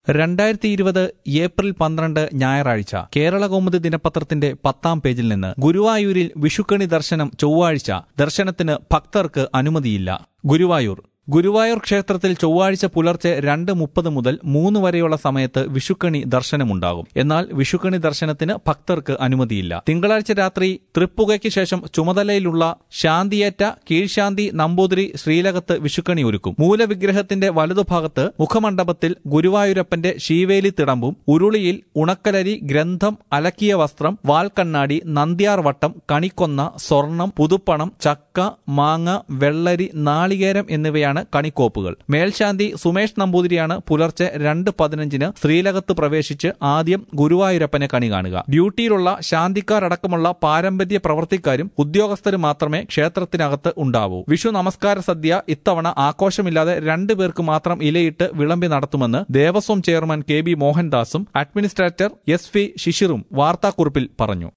രണ്ടായിരത്തി ഇരുപത് ഏപ്രിൽ പന്ത്രണ്ട് ഞായറാഴ്ച കേരള കൗമുദി ദിനപത്രത്തിന്റെ പത്താം പേജിൽ നിന്ന് ഗുരുവായൂരിൽ വിഷുക്കണി ദർശനം ചൊവ്വാഴ്ച ദർശനത്തിന് ഭക്തർക്ക് അനുമതിയില്ല ഗുരുവായൂർ ഗുരുവായൂർ ക്ഷേത്രത്തിൽ ചൊവ്വാഴ്ച പുലർച്ചെ രണ്ട് മുപ്പത് മുതൽ മൂന്ന് വരെയുള്ള സമയത്ത് വിഷുക്കണി ദർശനമുണ്ടാകും എന്നാൽ വിഷുക്കണി ദർശനത്തിന് ഭക്തർക്ക് അനുമതിയില്ല തിങ്കളാഴ്ച രാത്രി തൃപ്പുകയ്ക്ക് ശേഷം ചുമതലയിലുള്ള ശാന്തിയേറ്റ കീഴ്ശാന്തി നമ്പൂതിരി ശ്രീലകത്ത് വിഷുക്കണി ഒരുക്കും മൂലവിഗ്രഹത്തിന്റെ വലതുഭാഗത്ത് മുഖമണ്ഡപത്തിൽ ഗുരുവായൂരപ്പന്റെ ശീവേലി തിടമ്പും ഉരുളിയിൽ ഉണക്കലരി ഗ്രന്ഥം അലക്കിയ വസ്ത്രം വാൽക്കണ്ണാടി നന്ദ്യാർ വട്ടം കണിക്കൊന്ന സ്വർണം പുതുപ്പണം ചക്ക മാങ്ങ വെള്ളരി നാളികേരം എന്നിവയാണ് കണിക്കോപ്പുകൾ മേൽശാന്തി സുമേഷ് നമ്പൂതിരിയാണ് പുലർച്ചെ രണ്ട് പതിനഞ്ചിന് ശ്രീലകത്ത് പ്രവേശിച്ച് ആദ്യം ഗുരുവായൂരപ്പനെ കണി കാണുക ഡ്യൂട്ടിയിലുള്ള ശാന്തിക്കാരടക്കമുള്ള പാരമ്പര്യ പ്രവർത്തിക്കാരും ഉദ്യോഗസ്ഥരും മാത്രമേ ക്ഷേത്രത്തിനകത്ത് ഉണ്ടാവൂ വിഷു നമസ്കാര സദ്യ ഇത്തവണ ആഘോഷമില്ലാതെ രണ്ടു പേർക്ക് മാത്രം ഇലയിട്ട് വിളമ്പി നടത്തുമെന്ന് ദേവസ്വം ചെയർമാൻ കെ ബി മോഹൻദാസും അഡ്മിനിസ്ട്രേറ്റർ എസ് വി ശിശിറും വാർത്താക്കുറിപ്പിൽ പറഞ്ഞു